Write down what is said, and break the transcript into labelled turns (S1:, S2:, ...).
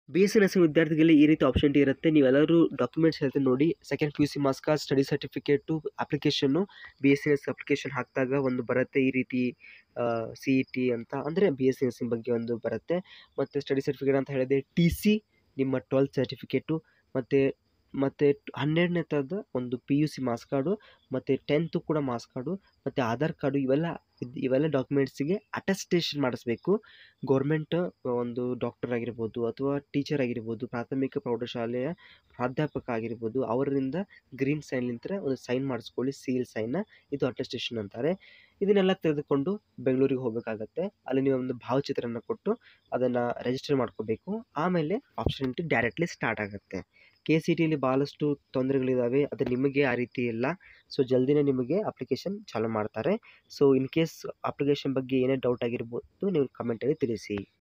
S1: B S C nursing ವಿದ್ಯಾರ್ಥಿಗಳಿಗೆ ಈ ರೀತಿ ಆಪ್ಷನಿಟಿ ಇರುತ್ತೆ ನೀವೆಲ್ಲರೂ ಡಾಕ್ಯುಮೆಂಟ್ಸ್ ಹೇಳ್ತೀನಿ ನೋಡಿ second P U C marks card study certificate ಅಪ್ಲಿಕೇಶನ್ನು B S C nurse application ಹಾಕಿದಾಗ ಒಂದು ಬರುತ್ತೆ ಈ ರೀತಿ ಸಿ ಇ ಟಿ ಅಂತ ಅಂದರೆ ಬಿ ಎಸ್ ಸಿ ನರ್ಸಿಂಗ್ ಬಗ್ಗೆ ಒಂದು ಬರುತ್ತೆ ಮತ್ತು ಸ್ಟಡಿ ಸರ್ಟಿಫಿಕೇಟ್ ಅಂತ ಹೇಳಿದೆ ಟಿ ಸಿ ನಿಮ್ಮ ಟ್ವೆಲ್ತ್ ಸರ್ಟಿಫಿಕೇಟು ಮತ್ತು ಮತ್ತು ಹನ್ನೆರಡನೇ ಥರದ ಒಂದು P U C marks card ಮತ್ತು ಟೆಂತು ಕೂಡ ಮಾಸ್ ಕಾರ್ಡು ಮತ್ತು ಆಧಾರ್ ಕಾರ್ಡು ಇವೆಲ್ಲ ಇದ್ ಇವೆಲ್ಲ ಡಾಕ್ಯುಮೆಂಟ್ಸಿಗೆ ಅಟೆಸ್ಟೇಷನ್ ಮಾಡಿಸ್ಬೇಕು ಗೌರ್ಮೆಂಟ್ ಒಂದು ಡಾಕ್ಟರ್ ಆಗಿರ್ಬೋದು ಅಥವಾ ಟೀಚರ್ ಆಗಿರ್ಬೋದು ಪ್ರಾಥಮಿಕ ಪ್ರೌಢಶಾಲೆಯ ಪ್ರಾಧ್ಯಾಪಕ ಆಗಿರ್ಬೋದು ಅವರಿಂದ ಗ್ರೀನ್ ಸೈನ್ಲಿಂತ್ರ ಒಂದು ಸೈನ್ ಮಾಡಿಸ್ಕೊಳ್ಳಿ ಸೀಲ್ ಸೈನ್ನ ಇದು ಅಟೆಸ್ಟೇಷನ್ ಅಂತಾರೆ ಇದನ್ನೆಲ್ಲ ತೆಗೆದುಕೊಂಡು ಬೆಂಗಳೂರಿಗೆ ಹೋಗಬೇಕಾಗತ್ತೆ ಅಲ್ಲಿ ನೀವು ಒಂದು ಭಾವಚಿತ್ರನ ಕೊಟ್ಟು ಅದನ್ನು ರಿಜಿಸ್ಟರ್ ಮಾಡ್ಕೋಬೇಕು ಆಮೇಲೆ ಆಪ್ಷನಿಟಿ ಡೈರೆಕ್ಟ್ಲಿ ಸ್ಟಾರ್ಟ್ ಆಗುತ್ತೆ ಕೆ ಸಿ ಟಿಲಿ ಭಾಳಷ್ಟು ತೊಂದರೆಗಳಿದ್ದಾವೆ ಅದು ನಿಮಗೆ ಆ ರೀತಿ ಇಲ್ಲ ಸೊ ಜಲ್ದಿನೇ ನಿಮಗೆ ಅಪ್ಲಿಕೇಶನ್ ಚಾಲೂ ಮಾಡ್ತಾರೆ ಸೊ ಇನ್ ಕೇಸ್ ಅಪ್ಲಿಕೇಶನ್ ಬಗ್ಗೆ ಏನೇ ಡೌಟ್ ಆಗಿರ್ಬೋದು ನೀವು ಕಮೆಂಟಲ್ಲಿ ತಿಳಿಸಿ